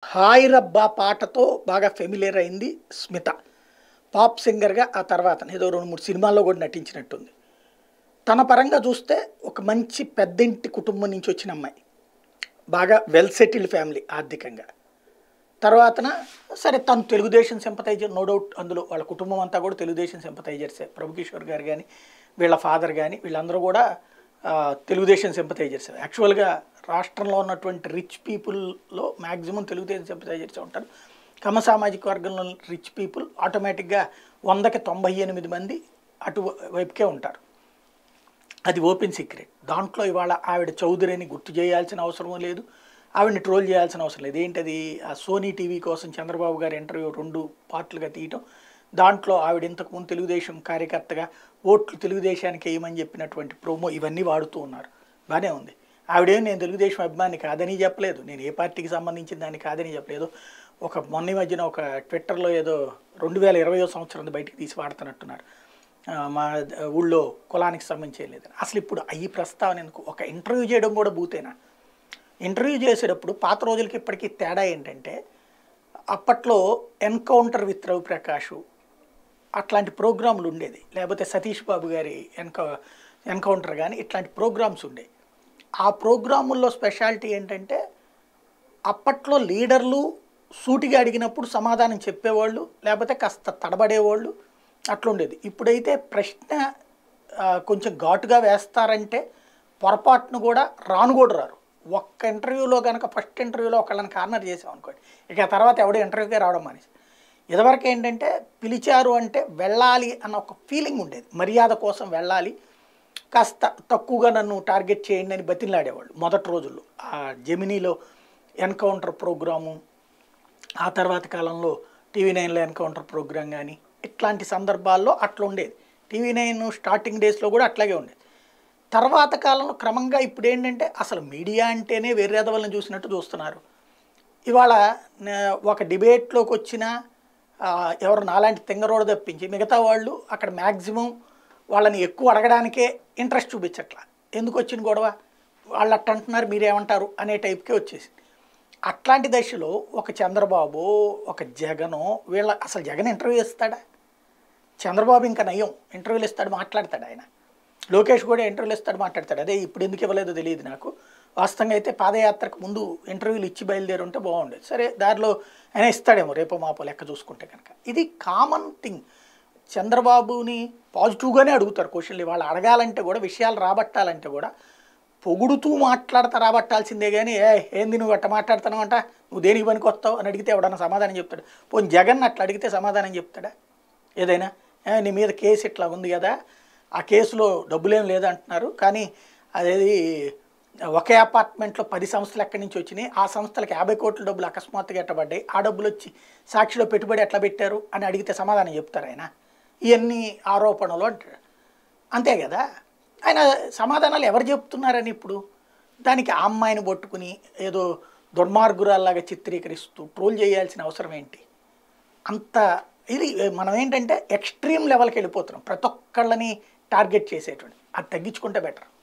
hi రబ్బా పాటతో బాగా familiar అయింది స్మిత పాప్ సింగర్గా ఆ తర్వాత ఏదో రెండు మూడు సినిమాల్లో కూడా నటించినట్టుంది తన పరంగా చూస్తే ఒక మంచి పెద్దింటి కుటుంబం నుంచి వచ్చిన అమ్మాయి బాగా వెల్ సెటిల్డ్ ఫ్యామిలీ ఆర్థికంగా తర్వాతన సరే తను తెలుగుదేశం సింపతైజర్ నో డౌట్ అందులో వాళ్ళ కుటుంబం అంతా కూడా తెలుగుదేశం సింపతైజర్సే ప్రభుకిషోర్ గారు కానీ వీళ్ళ ఫాదర్ కానీ వీళ్ళందరూ కూడా ఆ, తెలుగుదేశం సింపతైజర్స్ యాక్చువల్గా రాష్ట్రంలో ఉన్నటువంటి రిచ్ పీపుల్లో మ్యాక్సిమం తెలుగుదేశం సింపతైజర్స్ ఉంటారు కమ సామాజిక వర్గంలో రిచ్ పీపుల్ ఆటోమేటిక్గా వందకి తొంభై ఎనిమిది మంది అటు వైపుకే ఉంటారు అది ఓపెన్ సీక్రెట్ దాంట్లో ఇవాళ ఆవిడ చౌదరిని గుర్తు చేయాల్సిన అవసరం లేదు ఆవిడని ట్రోల్ చేయాల్సిన అవసరం లేదు ఏంటది ఆ సోనీ టీవీ కోసం చంద్రబాబు గారి ఇంటర్వ్యూ రెండు పార్ట్లుగా తీయటం దాంట్లో ఆవిడ ఇంతకుముందు తెలుగుదేశం కార్యకర్తగా ఓట్లు తెలుగుదేశానికి వేయమని చెప్పినటువంటి ప్రోమో ఇవన్నీ వాడుతూ ఉన్నారు బాగానే ఉంది ఆవిడేం నేను తెలుగుదేశం అభిమాని కాదని చెప్పలేదు నేను ఏ పార్టీకి సంబంధించిన దాన్ని కాదని చెప్పలేదు ఒక మొన్న ఈ మధ్యన ఒక ట్విట్టర్లో ఏదో రెండు వేల ఇరవయో సంవత్సరం బయటికి తీసి వాడుతున్నట్టున్నారు ఆ, మా ఊళ్ళో కులానికి సంబంధించి లేదు అసలు ఇప్పుడు ఈ ప్రస్తావన ఎందుకు ఒక ఇంటర్వ్యూ చేయడం కూడా బూతేనా ఇంటర్వ్యూ చేసేటప్పుడు పాత రోజులకి ఇప్పటికీ తేడా ఏంటంటే అప్పట్లో ఎన్కౌంటర్ విత్ రవి ప్రకాష్ అట్లాంటి ప్రోగ్రాంలు ఉండేది లేకపోతే సతీష్ బాబు గారి ఎన్కౌ ఎన్కౌంటర్ కానీ ఇట్లాంటి ప్రోగ్రామ్స్ ఉండేవి ఆ ప్రోగ్రాముల్లో స్పెషాలిటీ ఏంటంటే అప్పట్లో లీడర్లు సూటిగా అడిగినప్పుడు సమాధానం చెప్పేవాళ్ళు లేకపోతే కాస్త తడబడేవాళ్ళు అట్లుండేది ఇప్పుడైతే ప్రశ్న ఆ, కొంచెం ఘాటుగా వేస్తారంటే పొరపాటును కూడా రాను కూడా రారు ఒక్క ఇంటర్వ్యూలో కనుక ఫస్ట్ ఇంటర్వ్యూలో ఒకళ్ళని కార్నర్ చేసాం అనుకోండి ఇక ఆ తర్వాత ఎవడో ఇంటర్వ్యూకే రావడం మానేసి ఇదివరకు ఏంటంటే పిలిచారు అంటే వెళ్ళాలి అన్న ఒక ఫీలింగ్ ఉండేది మర్యాద కోసం వెళ్ళాలి కాస్త తక్కువగా నన్ను టార్గెట్ చేయండి అని బతిలాడేవాళ్ళు మొదటి రోజుల్లో ఆ జెమినీలో ఎన్కౌంటర్ ప్రోగ్రాము ఆ తర్వాత కాలంలో టీవీ నైన్లో ఎన్కౌంటర్ ప్రోగ్రామ్ కానీ ఇట్లాంటి సందర్భాల్లో అట్లా ఉండేది టీవీ నైన్ స్టార్టింగ్ డేస్లో కూడా అట్లాగే ఉండేది తర్వాత కాలంలో క్రమంగా ఇప్పుడు ఏంటంటే అసలు మీడియా అంటేనే వేరేదవల్ని చూసినట్టు చూస్తున్నారు ఇవాళ నే- ఒక డిబేట్లోకి వచ్చిన ఆ, ఎవరు నాలాంటి తెంగరోడు తప్పించి మిగతా వాళ్ళు అక్కడ మ్యాక్సిమం వాళ్ళని ఎక్కువ అడగడానికే ఇంట్రెస్ట్ చూపించట్లా ఎందుకు వచ్చిన గొడవ వాళ్ళు అట్ట అంటున్నారు మీరేమంటారు అనే టైప్కే వచ్చేసింది అట్లాంటి దశలో ఒక చంద్రబాబు ఒక జగను వీళ్ళ అసలు జగన్ ఇంటర్వ్యూ ఇస్తాడా చంద్రబాబు ఇంకా నయం ఇంటర్వ్యూలు ఇస్తాడు మాట్లాడతాడు ఆయన లోకేష్ కూడా ఇంటర్వ్యూలు ఇస్తాడు మాట్లాడతాడు అదే ఇప్పుడు ఎందుకు ఇవ్వలేదో తెలియదు నాకు వాస్తవంగా అయితే పాదయాత్రకు ముందు ఇంటర్వ్యూలు ఇచ్చి బయలుదేరి ఉంటే బాగుండేది సరే దారిలో ఆయన ఇస్తాడేమో రేపో మాపో లెక్క చూసుకుంటే కనుక ఇది కామన్ థింగ్ చంద్రబాబుని పాజిటివ్గానే అడుగుతారు క్వశ్చన్లు వాళ్ళు అడగాలంటే కూడా విషయాలు రాబట్టాలంటే కూడా పొగుడుతూ మాట్లాడతా రాబట్టాల్సిందే కానీ ఏ ఏంది నువ్వు అట్ట మాట్లాడుతున్నావు అంట నువ్వు దేనికి పనికి వస్తావు అని అడిగితే ఎవడన్నా సమాధానం చెప్తాడు పోనీ జగన్ అట్లా అడిగితే సమాధానం చెప్తాడా ఏదైనా "ఏ, నీ మీద కేసు ఇట్లా ఉంది కదా ఆ కేసులో డబ్బులేం లేదంటున్నారు కానీ అదేది ఒకే అపార్ట్మెంట్లో పది సంస్థలు ఎక్కడి నుంచి వచ్చినాయి ఆ సంస్థలకు యాభై కోట్ల డబ్బులు అకస్మాత్తుగా ఎట్టబడ్డాయి ఆ డబ్బులు వచ్చి సాక్షిలో పెట్టుబడి ఎట్లా పెట్టారు అని అడిగితే సమాధానం చెప్తారు ఆయన ఇవన్నీ ఆరోపణలు అంటారు అంతే కదా ఆయన సమాధానాలు ఎవరు చెప్తున్నారని ఇప్పుడు దానికి ఆ అమ్మాయిని పట్టుకుని ఏదో దుర్మార్గురాల్లాగా చిత్రీకరిస్తూ ట్రోల్ చేయాల్సిన అవసరం ఏంటి అంత ఇది మనం ఏంటంటే ఎక్స్ట్రీమ్ లెవెల్కి వెళ్ళిపోతున్నాం ప్రతి ఒక్కళ్ళని టార్గెట్ చేసేటువంటి అది తగ్గించుకుంటే బెటర్